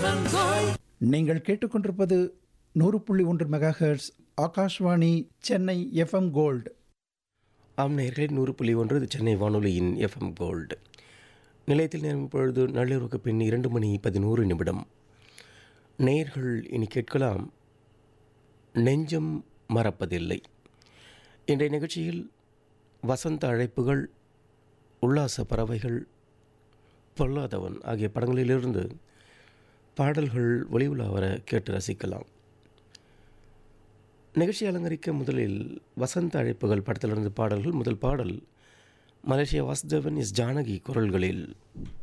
நீங்கள் கேட்டுக்கொண்டிருப்பது நூறு புள்ளி ஒன்று megahertz Akashvani Chennai FM gold ஆம் நேர்களே நூறு புள்ளி ஒன்று இது சென்னை வானொலியின் எஃப்எம் கோல்டு நிலையத்தில் நேரம் இப்பொழுது நள்ளிரவுக்கு பின் இரண்டு மணி பதினோரு நிமிடம் நேர்கள் இனி கேட்கலாம் நெஞ்சம் மறப்பதில்லை இன்றைய நிகழ்ச்சியில் வசந்த அழைப்புகள் உல்லாச பறவைகள் பொல்லாதவன் ஆகிய படங்களிலிருந்து பாடல்கள் ஒளிவுலா வர கேட்டு ரசிக்கலாம் நிகழ்ச்சி அலங்கரிக்க முதலில் வசந்த அழைப்புகள் படத்திலிருந்து பாடல்கள் முதல் பாடல் மலேசியா வாசுதேவன் இஸ் ஜானகி குரல்களில்